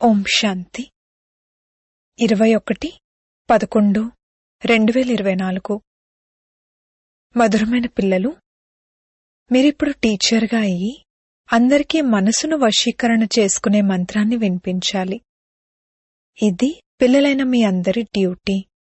ఓం శాంతి ఇరవై ఒకటి పదకొండు రెండు వేల ఇరవై నాలుగు మధురమైన పిల్లలు మీరిప్పుడు టీచర్గా అయ్యి అందరికీ మనసును వశీకరణ చేసుకునే మంత్రాన్ని వినిపించాలి ఇది పిల్లలైన మీ అందరి డ్యూటీ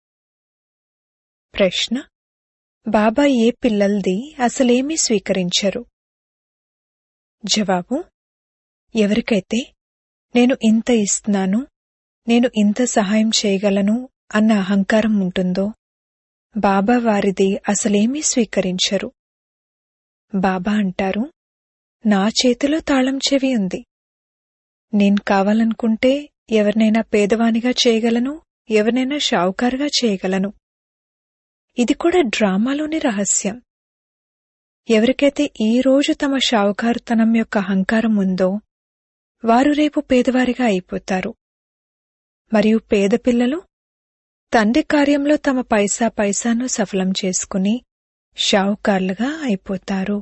ప్రశ్న బాబా ఏ పిల్లల్ది అసలేమీ స్వీకరించరు జవాబు ఎవరికైతే నేను ఇంత ఇస్తున్నాను నేను ఇంత సహాయం చేయగలను అన్న అహంకారం ఉంటుందో బాబా వారిది అసలేమీ స్వీకరించరు బాబా అంటారు నా చేతిలో తాళం చెవి ఉంది నేను కావాలనుకుంటే ఎవరినైనా పేదవానిగా చేయగలను ఎవరినైనా షావుకారుగా చేయగలను ఇది కూడా డ్రామాలోని రహస్యం ఎవరికైతే ఈ రోజు తమ షావుకారుతనం యొక్క అహంకారం ఉందో వారు రేపు పేదవారిగా అయిపోతారు మరియు పేద పిల్లలు తండ్రి కార్యంలో తమ పైసా పైసాను సఫలం చేసుకుని షావుకార్లుగా అయిపోతారు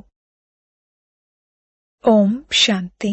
ఓం శాంతి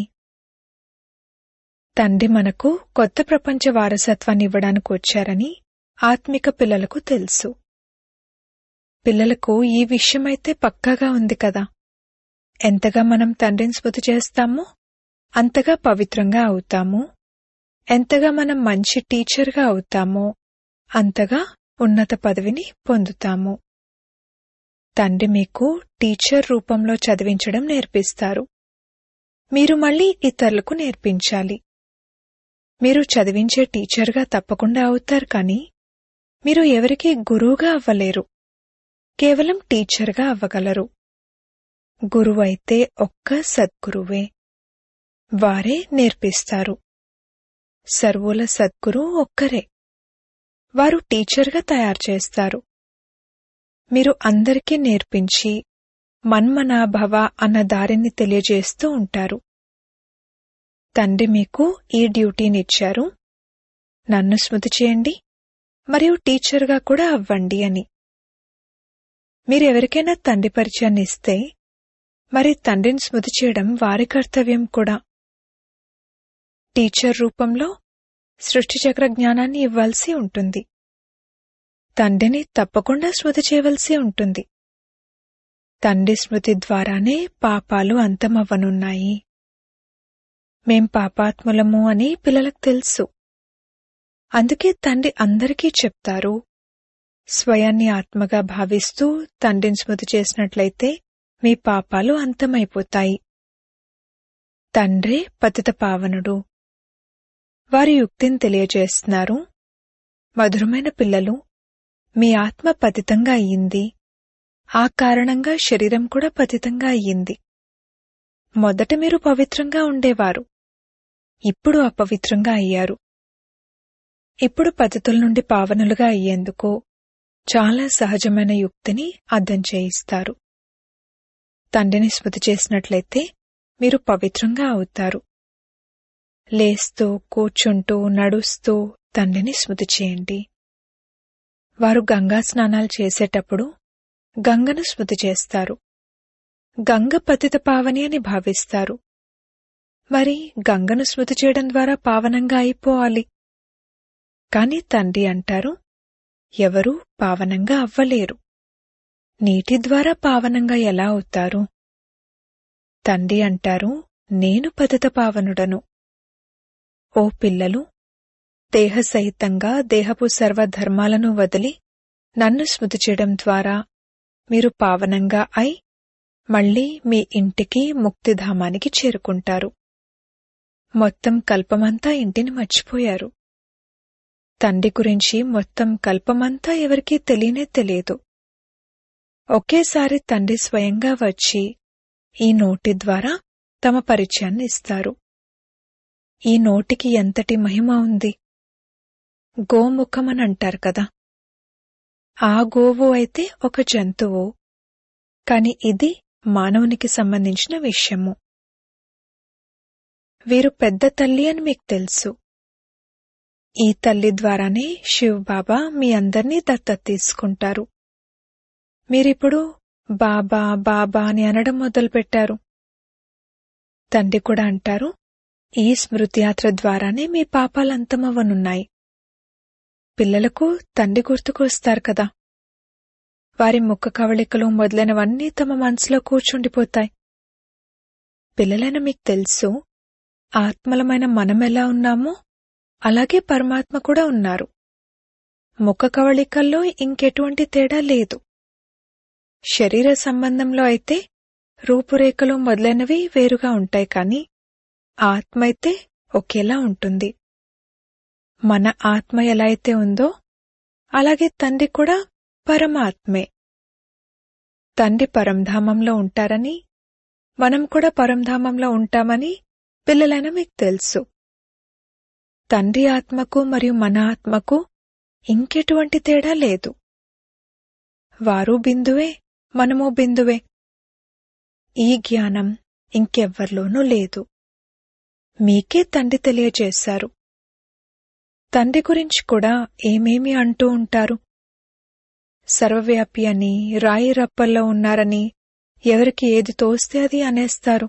తండ్రి మనకు కొత్త ప్రపంచ వారసత్వాన్ని ఇవ్వడానికి వచ్చారని ఆత్మిక పిల్లలకు తెలుసు పిల్లలకు ఈ విషయమైతే పక్కాగా ఉంది కదా ఎంతగా మనం తండ్రిని స్మృతి చేస్తామో అంతగా పవిత్రంగా అవుతాము ఎంతగా మనం మంచి టీచర్గా అవుతామో అంతగా ఉన్నత పదవిని పొందుతాము తండ్రి మీకు టీచర్ రూపంలో చదివించడం నేర్పిస్తారు మీరు మళ్ళీ ఇతరులకు నేర్పించాలి మీరు చదివించే టీచర్గా తప్పకుండా అవుతారు కానీ మీరు ఎవరికీ గురువుగా అవ్వలేరు కేవలం టీచర్గా అవ్వగలరు గురువైతే ఒక్క సద్గురువే వారే నేర్పిస్తారు సర్వుల సద్గురు ఒక్కరే వారు టీచర్గా తయారు చేస్తారు మీరు అందరికీ నేర్పించి మన్మనాభవ అన్న దారిని తెలియజేస్తూ ఉంటారు తండ్రి మీకు ఈ డ్యూటీనిచ్చారు నన్ను స్మృతి చేయండి మరియు టీచర్గా కూడా అవ్వండి అని మీరెవరికైనా తండ్రి పరిచయాన్ని ఇస్తే మరి తండ్రిని స్మృతి చేయడం వారి కర్తవ్యం కూడా టీచర్ రూపంలో సృష్టి చక్ర జ్ఞానాన్ని ఇవ్వాల్సి ఉంటుంది తండ్రిని తప్పకుండా స్మృతి చేయవలసి ఉంటుంది తండ్రి స్మృతి ద్వారానే పాపాలు అంతమవ్వనున్నాయి మేం పాపాత్ములము అని పిల్లలకు తెలుసు అందుకే తండ్రి అందరికీ చెప్తారు స్వయాన్ని ఆత్మగా భావిస్తూ తండ్రిని స్మృతి చేసినట్లయితే మీ పాపాలు అంతమైపోతాయి తండ్రే పతిత పావనుడు వారి యుక్తిని తెలియజేస్తున్నారు మధురమైన పిల్లలు మీ ఆత్మ పతితంగా అయ్యింది ఆ కారణంగా శరీరం కూడా పతితంగా అయ్యింది మొదట మీరు పవిత్రంగా ఉండేవారు ఇప్పుడు అపవిత్రంగా అయ్యారు ఇప్పుడు పతితుల నుండి పావనులుగా అయ్యేందుకు చాలా సహజమైన యుక్తిని అర్థం చేయిస్తారు తండ్రిని స్మృతి చేసినట్లయితే మీరు పవిత్రంగా అవుతారు లేస్తూ కూర్చుంటూ నడుస్తూ తండ్రిని స్మృతి చేయండి వారు గంగా స్నానాలు చేసేటప్పుడు గంగను స్మృతి చేస్తారు గంగ పతిత పావని అని భావిస్తారు మరి గంగను స్మృతి చేయడం ద్వారా పావనంగా అయిపోవాలి కాని తండ్రి అంటారు ఎవరూ పావనంగా అవ్వలేరు నీటి ద్వారా పావనంగా ఎలా అవుతారు తండ్రి అంటారు నేను పతిత పావనుడను ఓ పిల్లలు దేహసహితంగా దేహపు సర్వధర్మాలను వదిలి నన్ను స్మృతి చేయడం ద్వారా మీరు పావనంగా అయి మళ్లీ మీ ఇంటికి ముక్తిధామానికి చేరుకుంటారు మొత్తం కల్పమంతా ఇంటిని మర్చిపోయారు తండ్రి గురించి మొత్తం కల్పమంతా ఎవరికీ తెలియనే తెలియదు ఒకేసారి తండ్రి స్వయంగా వచ్చి ఈ నోటి ద్వారా తమ పరిచయాన్ని ఇస్తారు ఈ నోటికి ఎంతటి మహిమ ఉంది గోముఖమని అంటారు కదా ఆ గోవు అయితే ఒక జంతువు కాని ఇది మానవునికి సంబంధించిన విషయము వీరు పెద్ద తల్లి అని మీకు తెలుసు ఈ తల్లి ద్వారానే శివ్ బాబా మీ అందర్నీ దత్తత తీసుకుంటారు మీరిప్పుడు బాబా బాబా అని అనడం మొదలుపెట్టారు తండ్రి కూడా అంటారు ఈ స్మృతి యాత్ర ద్వారానే మీ పాపాలు అంతమవ్వనున్నాయి పిల్లలకు తండ్రి గుర్తుకు వస్తారు కదా వారి ముఖ కవళికలు మొదలైనవన్నీ తమ మనసులో కూర్చుండిపోతాయి పిల్లలైన మీకు తెలుసు ఆత్మలమైన మనం ఎలా ఉన్నామో అలాగే పరమాత్మ కూడా ఉన్నారు ముఖ కవళికల్లో ఇంకెటువంటి తేడా లేదు శరీర సంబంధంలో అయితే రూపురేఖలు మొదలైనవి వేరుగా ఉంటాయి కాని ఆత్మ అయితే ఒకేలా ఉంటుంది మన ఆత్మ ఎలా అయితే ఉందో అలాగే తండ్రి కూడా పరమాత్మే తండ్రి పరంధామంలో ఉంటారని మనం కూడా పరంధామంలో ఉంటామని పిల్లలైన మీకు తెలుసు తండ్రి ఆత్మకు మరియు మన ఆత్మకు ఇంకెటువంటి తేడా లేదు వారు బిందువే మనము బిందువే ఈ జ్ఞానం ఇంకెవ్వర్లోనూ లేదు మీకే తండ్రి తెలియజేశారు తండ్రి గురించి కూడా ఏమేమి అంటూ ఉంటారు సర్వవ్యాపి అని రాయి రప్పల్లో ఉన్నారని ఎవరికి ఏది తోస్తే అది అనేస్తారు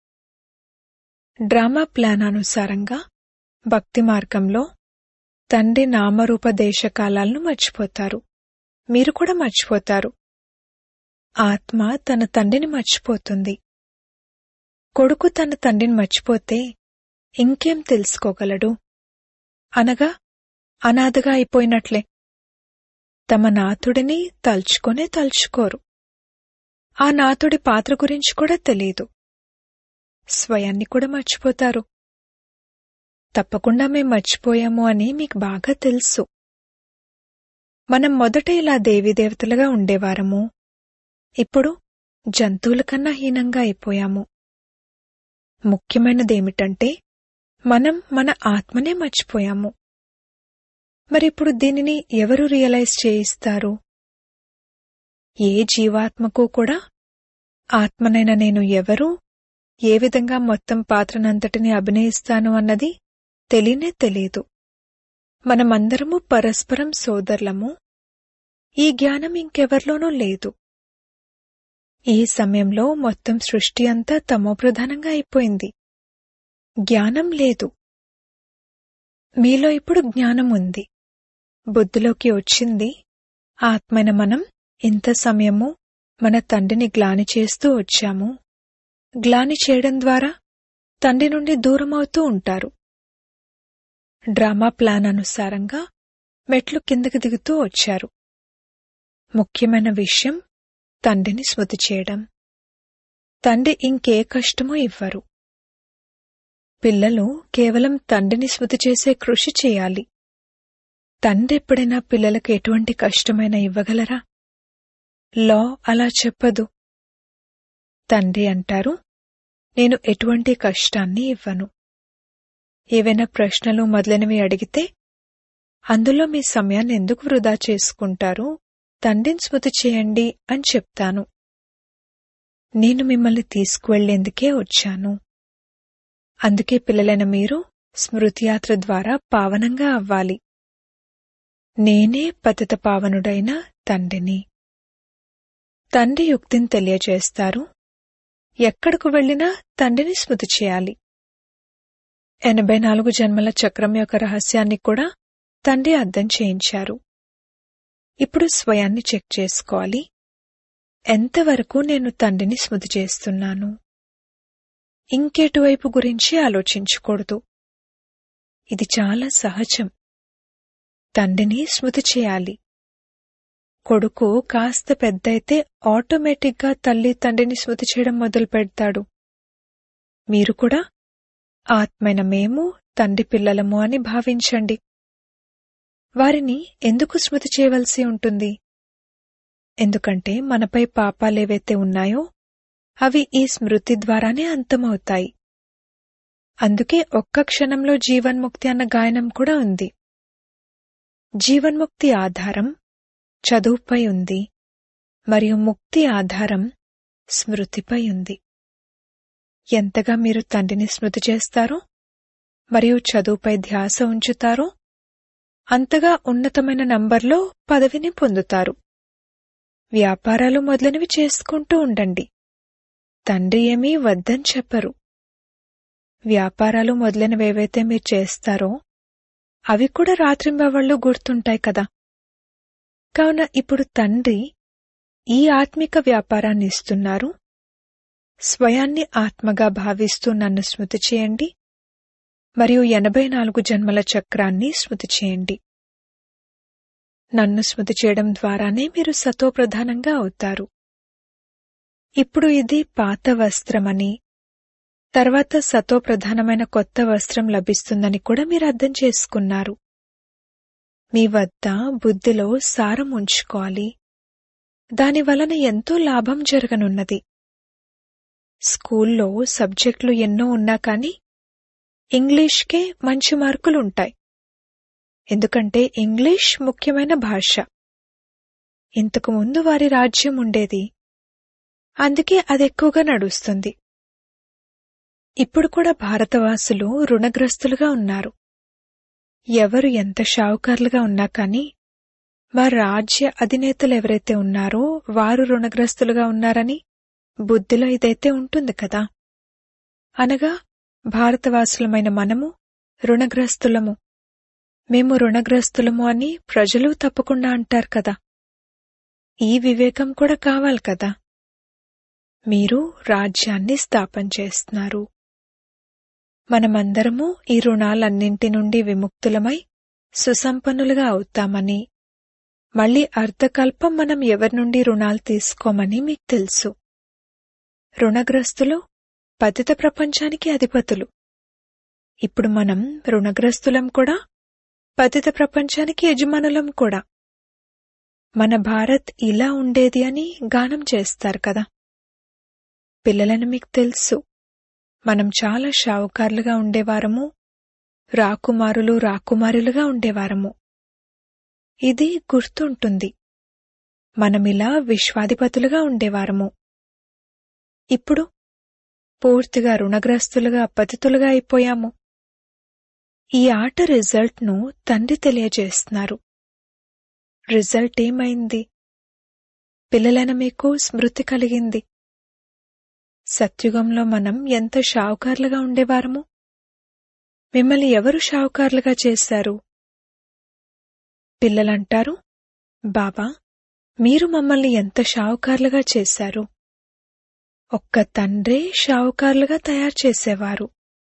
డ్రామా ప్లాన్ అనుసారంగా భక్తి మార్గంలో తండ్రి నామరూప దేశకాలాలను మర్చిపోతారు మీరు కూడా మర్చిపోతారు ఆత్మ తన తండ్రిని మర్చిపోతుంది కొడుకు తన తండ్రిని మర్చిపోతే ఇంకేం తెలుసుకోగలడు అనగా అనాథగా అయిపోయినట్లే తమ నాథుడిని తలుచుకొనే తలుచుకోరు ఆ నాథుడి పాత్ర గురించి కూడా తెలియదు స్వయాన్ని కూడా మర్చిపోతారు తప్పకుండా మేం మర్చిపోయాము అని మీకు బాగా తెలుసు మనం మొదట ఇలా దేవీదేవతలుగా ఉండేవారము ఇప్పుడు జంతువుల కన్నా హీనంగా అయిపోయాము ముఖ్యమైనదేమిటంటే మనం మన ఆత్మనే మర్చిపోయాము మరిప్పుడు దీనిని ఎవరు రియలైజ్ చేయిస్తారు ఏ జీవాత్మకు కూడా ఆత్మనైన నేను ఎవరు ఏ విధంగా మొత్తం పాత్రనంతటిని అభినయిస్తాను అన్నది తెలియనే తెలియదు మనమందరము పరస్పరం సోదరులము ఈ జ్ఞానం ఇంకెవర్లోనూ లేదు ఈ సమయంలో మొత్తం సృష్టి అంతా తమోప్రధానంగా అయిపోయింది జ్ఞానం లేదు మీలో ఇప్పుడు జ్ఞానం ఉంది బుద్ధిలోకి వచ్చింది ఆత్మైన మనం ఇంత సమయము మన తండ్రిని గ్లాని చేస్తూ వచ్చాము గ్లాని చేయడం ద్వారా తండ్రి నుండి దూరమవుతూ ఉంటారు డ్రామా ప్లాన్ అనుసారంగా మెట్లు కిందకి దిగుతూ వచ్చారు ముఖ్యమైన విషయం తండ్రిని స్మృతి చేయడం తండ్రి ఇంకే కష్టమో ఇవ్వరు పిల్లలు కేవలం తండ్రిని స్మృతి చేసే కృషి చేయాలి తండ్రి ఎప్పుడైనా పిల్లలకు ఎటువంటి కష్టమైనా ఇవ్వగలరా లా అలా చెప్పదు తండ్రి అంటారు నేను ఎటువంటి కష్టాన్ని ఇవ్వను ఏవైనా ప్రశ్నలు మొదలైనవి అడిగితే అందులో మీ సమయాన్ని ఎందుకు వృధా చేసుకుంటారు తండ్రిని స్మృతి చేయండి అని చెప్తాను నేను మిమ్మల్ని తీసుకువెళ్లేందుకే వచ్చాను అందుకే పిల్లలైన మీరు స్మృతియాత్ర ద్వారా పావనంగా అవ్వాలి నేనే పతిత పావనుడైన తండ్రిని తండ్రి యుక్తిని తెలియజేస్తారు ఎక్కడకు వెళ్లినా తండ్రిని స్మృతి చేయాలి ఎనభై నాలుగు జన్మల చక్రం యొక్క రహస్యాన్ని కూడా తండ్రి అర్థం చేయించారు ఇప్పుడు స్వయాన్ని చెక్ చేసుకోవాలి ఎంతవరకు నేను తండ్రిని స్మృతి చేస్తున్నాను ఇంకెటువైపు గురించి ఆలోచించకూడదు ఇది చాలా సహజం తండ్రిని స్మృతి చేయాలి కొడుకు కాస్త పెద్దయితే ఆటోమేటిక్గా తల్లి తండ్రిని స్మృతి చేయడం మొదలు పెడతాడు మీరు కూడా ఆత్మైన మేము తండ్రి పిల్లలము అని భావించండి వారిని ఎందుకు స్మృతి చేయవలసి ఉంటుంది ఎందుకంటే మనపై పాపాలేవైతే ఉన్నాయో అవి ఈ స్మృతి ద్వారానే అంతమవుతాయి అందుకే ఒక్క క్షణంలో జీవన్ముక్తి అన్న గాయనం కూడా ఉంది జీవన్ముక్తి ఆధారం చదువుపై ఉంది మరియు ముక్తి ఆధారం స్మృతిపై ఉంది ఎంతగా మీరు తండ్రిని స్మృతి చేస్తారో మరియు చదువుపై ధ్యాస ఉంచుతారో అంతగా ఉన్నతమైన నంబర్లో పదవిని పొందుతారు వ్యాపారాలు మొదలైనవి చేసుకుంటూ ఉండండి తండ్రి ఏమీ వద్దని చెప్పరు వ్యాపారాలు మొదలైనవి ఏవైతే మీరు చేస్తారో అవి కూడా రాత్రింబవళ్ళు గుర్తుంటాయి కదా కావున ఇప్పుడు తండ్రి ఈ ఆత్మిక వ్యాపారాన్ని ఇస్తున్నారు స్వయాన్ని ఆత్మగా భావిస్తూ నన్ను స్మృతి చేయండి మరియు ఎనభై నాలుగు జన్మల చక్రాన్ని స్మృతి చేయండి నన్ను స్మృతి చేయడం ద్వారానే మీరు సతోప్రధానంగా అవుతారు ఇప్పుడు ఇది పాత వస్త్రమని తర్వాత సతోప్రధానమైన కొత్త వస్త్రం లభిస్తుందని కూడా మీరు అర్థం చేసుకున్నారు మీ వద్ద బుద్ధిలో సారం ఉంచుకోవాలి దాని వలన ఎంతో లాభం జరగనున్నది స్కూల్లో సబ్జెక్టులు ఎన్నో ఉన్నా కానీ ఇంగ్లీష్కే మంచి మార్కులుంటాయి ఎందుకంటే ఇంగ్లీష్ ముఖ్యమైన భాష ఇంతకు ముందు వారి రాజ్యం ఉండేది అందుకే అది ఎక్కువగా నడుస్తుంది ఇప్పుడు కూడా భారతవాసులు రుణగ్రస్తులుగా ఉన్నారు ఎవరు ఎంత షావుకారులుగా ఉన్నా కానీ వారి రాజ్య అధినేతలు ఎవరైతే ఉన్నారో వారు రుణగ్రస్తులుగా ఉన్నారని బుద్ధిలో ఇదైతే ఉంటుంది కదా అనగా భారతవాసులమైన మనము రుణగ్రస్తులము మేము రుణగ్రస్తులము అని ప్రజలు తప్పకుండా అంటారు కదా ఈ వివేకం కూడా కావాలి కదా మీరు రాజ్యాన్ని స్థాపన చేస్తున్నారు మనమందరము ఈ రుణాలన్నింటి నుండి విముక్తులమై సుసంపన్నులుగా అవుతామని మళ్ళీ అర్ధకల్పం మనం ఎవరి నుండి రుణాలు తీసుకోమని మీకు తెలుసు రుణగ్రస్తులు పతిత ప్రపంచానికి అధిపతులు ఇప్పుడు మనం రుణగ్రస్తులం కూడా పతిత ప్రపంచానికి యజమానులం కూడా మన భారత్ ఇలా ఉండేది అని గానం చేస్తారు కదా పిల్లలని మీకు తెలుసు మనం చాలా షావుకారులుగా ఉండేవారము రాకుమారులు రాకుమారులుగా ఉండేవారము ఇది గుర్తుంటుంది మనమిలా విశ్వాధిపతులుగా ఉండేవారము ఇప్పుడు పూర్తిగా రుణగ్రస్తులుగా పతితులుగా అయిపోయాము ఈ ఆట రిజల్ట్ను తండ్రి తెలియజేస్తున్నారు రిజల్ట్ ఏమైంది పిల్లలైన మీకు స్మృతి కలిగింది సత్యుగంలో మనం ఎంత షావుకారులుగా ఉండేవారము మిమ్మల్ని ఎవరు షావుకారులుగా చేశారు పిల్లలంటారు బాబా మీరు మమ్మల్ని ఎంత షావుకారులుగా చేశారు ఒక్క తండ్రే షావుకారులుగా తయారు చేసేవారు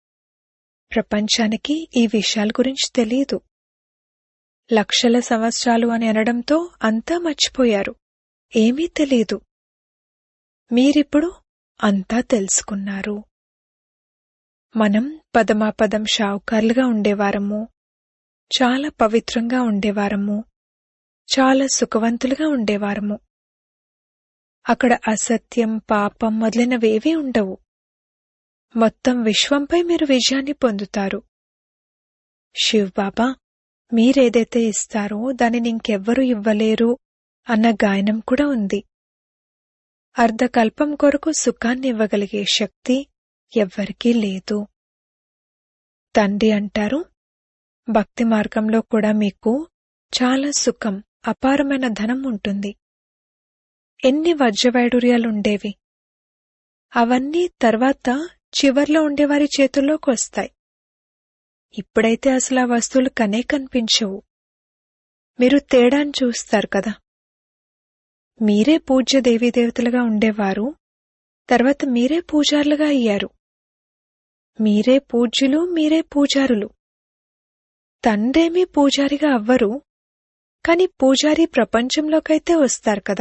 ప్రపంచానికి ఈ విషయాల గురించి తెలియదు లక్షల సంవత్సరాలు అని అనడంతో అంతా మర్చిపోయారు ఏమీ తెలీదు మీరిప్పుడు అంతా తెలుసుకున్నారు మనం పదమాపదం షావుకారులుగా ఉండేవారము చాలా పవిత్రంగా ఉండేవారము చాలా సుఖవంతులుగా ఉండేవారము అక్కడ అసత్యం పాపం మొదలైనవేవీ ఉండవు మొత్తం విశ్వంపై మీరు విజయాన్ని పొందుతారు శివ్ బాబా మీరేదైతే ఇస్తారో దానిని ఇంకెవ్వరూ ఇవ్వలేరు అన్న గాయనం కూడా ఉంది అర్ధకల్పం కొరకు సుఖాన్ని ఇవ్వగలిగే శక్తి ఎవ్వరికీ లేదు తండ్రి అంటారు భక్తి మార్గంలో కూడా మీకు చాలా సుఖం అపారమైన ధనం ఉంటుంది ఎన్ని వజ్రవైడూర్యాలుండేవి అవన్నీ తర్వాత చివర్లో ఉండేవారి చేతుల్లోకి వస్తాయి ఇప్పుడైతే అసలు ఆ వస్తువులు కనే కనిపించవు మీరు తేడాన్ని చూస్తారు కదా మీరే పూజ్య దేవీదేవతలుగా ఉండేవారు తర్వాత మీరే పూజారులుగా అయ్యారు మీరే పూజ్యులు మీరే పూజారులు తండ్రేమీ పూజారిగా అవ్వరు కాని పూజారి ప్రపంచంలోకైతే వస్తారు కదా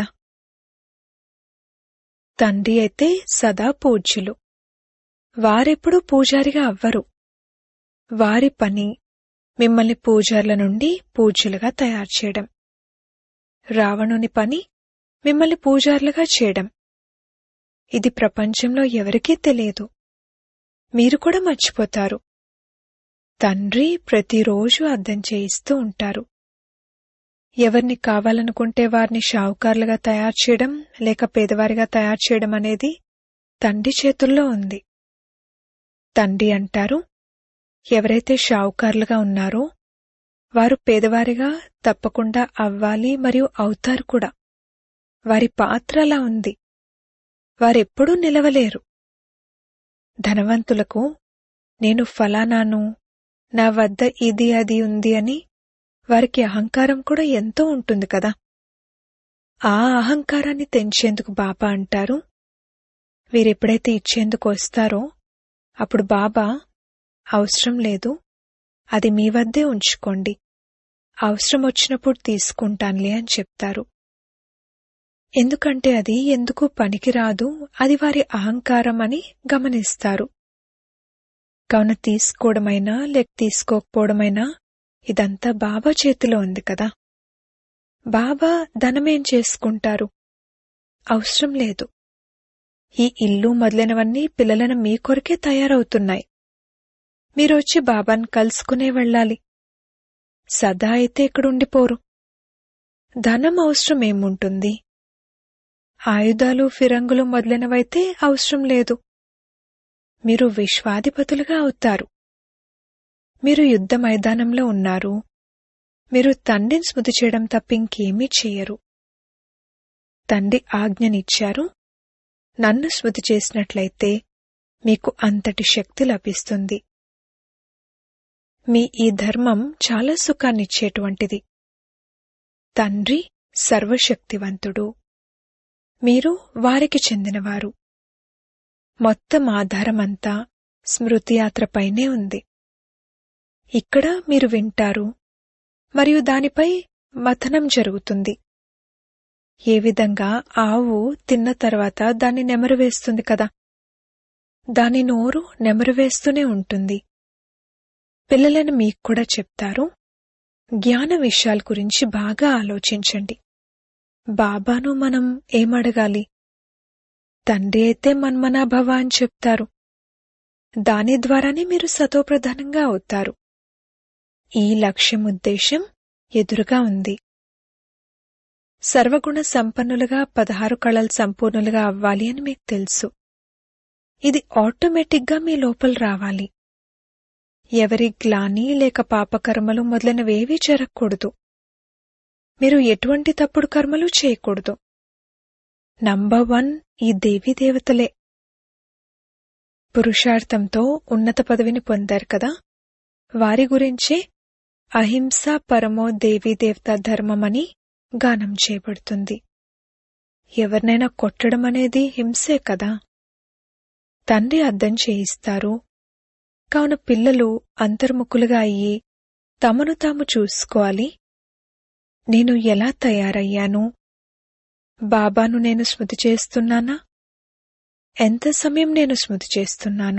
తండ్రి అయితే సదా పూజ్యులు వారెప్పుడూ పూజారిగా అవ్వరు వారి పని మిమ్మల్ని పూజార్ల నుండి పూజ్యులుగా తయారు చేయడం రావణుని పని మిమ్మల్ని పూజార్లుగా చేయడం ఇది ప్రపంచంలో ఎవరికీ తెలియదు మీరు కూడా మర్చిపోతారు తండ్రి ప్రతిరోజు అర్థం చేయిస్తూ ఉంటారు ఎవరిని కావాలనుకుంటే వారిని షావుకారులుగా తయారు చేయడం లేక పేదవారిగా తయారు చేయడం అనేది తండ్రి చేతుల్లో ఉంది తండ్రి అంటారు ఎవరైతే షావుకారులుగా ఉన్నారో వారు పేదవారిగా తప్పకుండా అవ్వాలి మరియు అవుతారు కూడా వారి పాత్ర అలా ఉంది వారెప్పుడూ నిలవలేరు ధనవంతులకు నేను ఫలానాను నా వద్ద ఇది అది ఉంది అని వారికి అహంకారం కూడా ఎంతో ఉంటుంది కదా ఆ అహంకారాన్ని తెంచేందుకు బాబా అంటారు వీరెప్పుడైతే ఇచ్చేందుకు వస్తారో అప్పుడు బాబా అవసరం లేదు అది మీ వద్దే ఉంచుకోండి అవసరం వచ్చినప్పుడు తీసుకుంటానులే అని చెప్తారు ఎందుకంటే అది ఎందుకు పనికిరాదు అది వారి అహంకారం అని గమనిస్తారు కావున తీసుకోవడమైనా లేక తీసుకోకపోవడమైనా ఇదంతా బాబా చేతిలో ఉంది కదా బాబా ధనమేం చేసుకుంటారు అవసరం లేదు ఈ ఇల్లు మొదలైనవన్నీ పిల్లలను మీ కొరకే తయారవుతున్నాయి మీరొచ్చి బాబాను కలుసుకునే వెళ్ళాలి సదా అయితే ఇక్కడుండిపోరు ధనం అవసరం ఏముంటుంది ఆయుధాలు ఫిరంగులు మొదలైనవైతే అవసరం లేదు మీరు విశ్వాధిపతులుగా అవుతారు మీరు యుద్ధ మైదానంలో ఉన్నారు మీరు తండ్రిని స్మృతి చేయడం తప్ప ఇంకేమీ చెయ్యరు తండ్రి ఆజ్ఞనిచ్చారు నన్ను స్మృతి చేసినట్లయితే మీకు అంతటి శక్తి లభిస్తుంది మీ ఈ ధర్మం చాలా సుఖాన్నిచ్చేటువంటిది తండ్రి సర్వశక్తివంతుడు మీరు వారికి చెందినవారు మొత్తం ఆధారమంతా స్మృతి యాత్రపైనే ఉంది ఇక్కడ మీరు వింటారు మరియు దానిపై మథనం జరుగుతుంది ఏ విధంగా ఆవు తిన్న తర్వాత దాన్ని నెమరువేస్తుంది కదా దాని నోరు నెమరువేస్తూనే ఉంటుంది పిల్లలను మీకు కూడా చెప్తారు జ్ఞాన విషయాల గురించి బాగా ఆలోచించండి బాబాను మనం ఏమడగాలి తండ్రి అయితే మన్మనాభవ అని చెప్తారు దాని ద్వారానే మీరు సతోప్రధానంగా అవుతారు ఈ లక్ష్యం ఉద్దేశం ఎదురుగా ఉంది సర్వగుణ సంపన్నులుగా పదహారు కళలు సంపూర్ణులుగా అవ్వాలి అని మీకు తెలుసు ఇది ఆటోమేటిక్గా మీ లోపల రావాలి ఎవరి గ్లాని లేక పాపకర్మలు మొదలైనవేవీ జరగకూడదు మీరు ఎటువంటి తప్పుడు కర్మలు చేయకూడదు నంబర్ వన్ ఈ దేవీ దేవతలే పురుషార్థంతో ఉన్నత పదవిని పొందారు కదా వారి గురించే అహింస పరమో దేవీ దేవతా ధర్మమని గానం చేయబడుతుంది ఎవరినైనా కొట్టడం అనేది హింసే కదా తండ్రి అర్థం చేయిస్తారు కావున పిల్లలు అంతర్ముఖులుగా అయ్యి తమను తాము చూసుకోవాలి నేను ఎలా తయారయ్యాను బాబాను నేను స్మృతి చేస్తున్నానా ఎంత సమయం నేను స్మృతి చేస్తున్నాను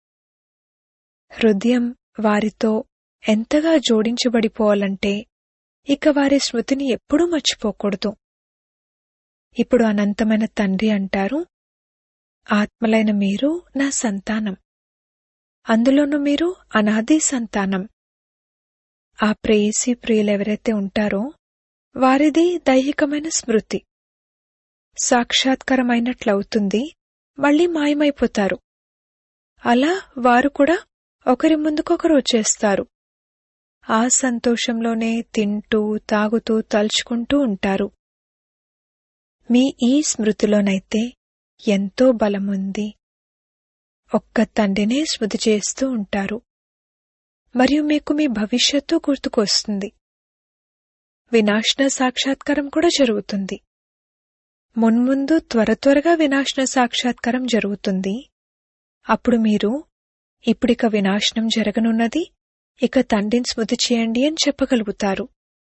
హృదయం వారితో ఎంతగా జోడించబడిపోవాలంటే ఇక వారి స్మృతిని ఎప్పుడూ మర్చిపోకూడదు ఇప్పుడు అనంతమైన తండ్రి అంటారు ఆత్మలైన మీరు నా సంతానం అందులోనూ మీరు అనాది సంతానం ఆ ప్రేయసి ప్రియులెవరైతే ఉంటారో వారిది దైహికమైన స్మృతి సాక్షాత్కారమైనట్లవుతుంది మళ్లీ మాయమైపోతారు అలా వారు కూడా ఒకరి ముందుకొకరు వచ్చేస్తారు ఆ సంతోషంలోనే తింటూ తాగుతూ తలుచుకుంటూ ఉంటారు మీ ఈ స్మృతిలోనైతే ఎంతో బలముంది ఒక్క తండ్రినే స్మృతి చేస్తూ ఉంటారు మరియు మీకు మీ భవిష్యత్తు గుర్తుకొస్తుంది వినాశన సాక్షాత్కారం కూడా జరుగుతుంది మున్ముందు త్వర త్వరగా వినాశన సాక్షాత్కారం జరుగుతుంది అప్పుడు మీరు ఇప్పుడిక వినాశనం జరగనున్నది ఇక తండ్రిని స్మృతి చేయండి అని చెప్పగలుగుతారు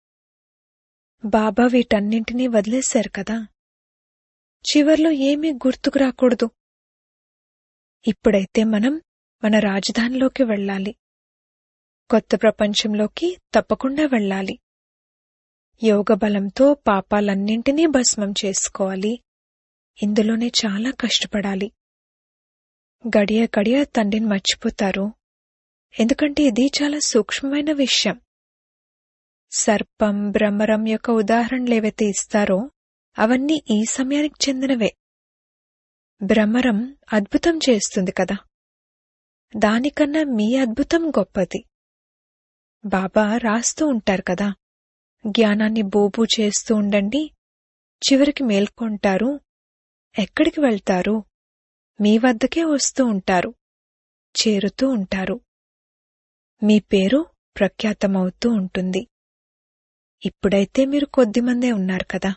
బాబా వీటన్నింటినీ వదిలేశారు కదా చివర్లో ఏమీ గుర్తుకు రాకూడదు ఇప్పుడైతే మనం మన రాజధానిలోకి వెళ్ళాలి కొత్త ప్రపంచంలోకి తప్పకుండా వెళ్ళాలి యోగ బలంతో పాపాలన్నింటినీ భస్మం చేసుకోవాలి ఇందులోనే చాలా కష్టపడాలి గడియ గడియ తండ్రిని మర్చిపోతారు ఎందుకంటే ఇది చాలా సూక్ష్మమైన విషయం సర్పం భ్రమరం యొక్క ఉదాహరణలు ఏవైతే ఇస్తారో అవన్నీ ఈ సమయానికి చెందినవే భ్రమరం అద్భుతం చేస్తుంది కదా దానికన్నా మీ అద్భుతం గొప్పది బాబా రాస్తూ ఉంటారు కదా జ్ఞానాన్ని బోబు చేస్తూ ఉండండి చివరికి మేల్కొంటారు ఎక్కడికి వెళ్తారు మీ వద్దకే వస్తూ ఉంటారు చేరుతూ ఉంటారు మీ పేరు ప్రఖ్యాతమవుతూ ఉంటుంది ఇప్పుడైతే మీరు కొద్దిమందే ఉన్నారు కదా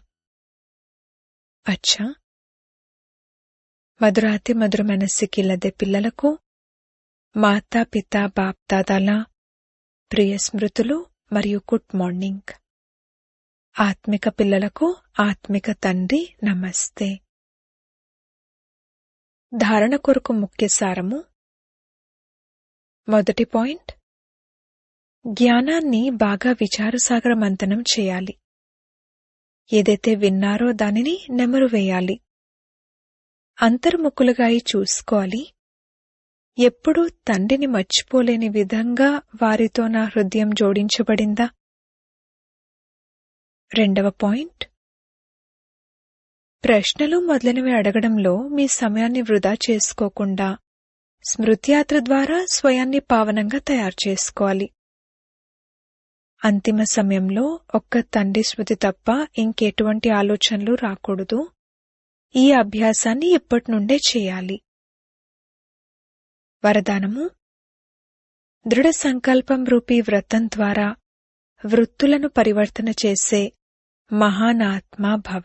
అచ్చా మధురాతి మధురమైన సిక్కిల్లదే పిల్లలకు మాతా పిత బాప్దాదాల ప్రియ స్మృతులు మరియు గుడ్ మార్నింగ్ ఆత్మిక పిల్లలకు ఆత్మిక తండ్రి నమస్తే ధారణ కొరకు ముఖ్య సారము మొదటి పాయింట్ జ్ఞానాన్ని బాగా విచారసాగర మంతనం చేయాలి ఏదైతే విన్నారో దానిని నెమరు వేయాలి అంతర్ముఖులుగా అయి చూసుకోవాలి ఎప్పుడూ తండ్రిని మర్చిపోలేని విధంగా వారితో నా హృదయం జోడించబడిందా రెండవ పాయింట్ ప్రశ్నలు మొదలైనవి అడగడంలో మీ సమయాన్ని వృధా చేసుకోకుండా స్మృతియాత్ర ద్వారా స్వయాన్ని పావనంగా తయారు చేసుకోవాలి అంతిమ సమయంలో ఒక్క తండ్రి స్మృతి తప్ప ఇంకెటువంటి ఆలోచనలు రాకూడదు ఈ అభ్యాసాన్ని ఇప్పటి నుండే చేయాలి వరదానము దృఢ సంకల్పం రూపీ వ్రతం ద్వారా వృత్తులను పరివర్తన చేసే మహానాత్మ భవ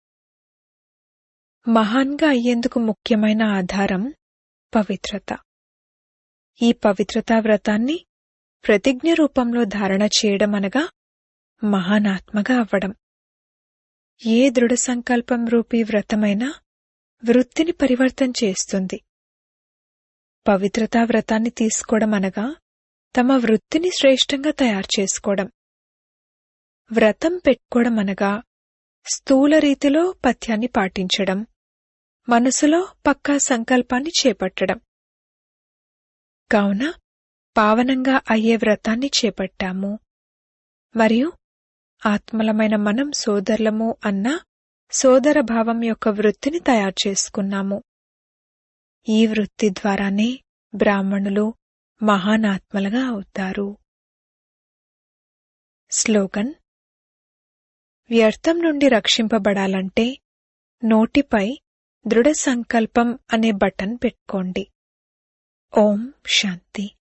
మహాన్గా అయ్యేందుకు ముఖ్యమైన ఆధారం పవిత్రత ఈ పవిత్రతా వ్రతాన్ని ప్రతిజ్ఞ రూపంలో ధారణ చేయడం అనగా మహానాత్మగా అవ్వడం ఏ దృఢ సంకల్పం రూపీ వ్రతమైనా వృత్తిని పరివర్తన చేస్తుంది పవిత్రతా వ్రతాన్ని తీసుకోవడం అనగా తమ వృత్తిని శ్రేష్టంగా తయారు చేసుకోవడం వ్రతం పెట్టుకోవడం అనగా స్థూల రీతిలో పథ్యాన్ని పాటించడం మనసులో పక్కా సంకల్పాన్ని చేపట్టడం కావున పావనంగా అయ్యే వ్రతాన్ని చేపట్టాము మరియు ఆత్మలమైన మనం సోదరులము అన్న సోదర భావం యొక్క వృత్తిని తయారు చేసుకున్నాము ఈ వృత్తి ద్వారానే బ్రాహ్మణులు మహానాత్మలుగా అవుతారు స్లోగన్ వ్యర్థం నుండి రక్షింపబడాలంటే నోటిపై దృఢ సంకల్పం అనే బటన్ పెట్టుకోండి ఓం శాంతి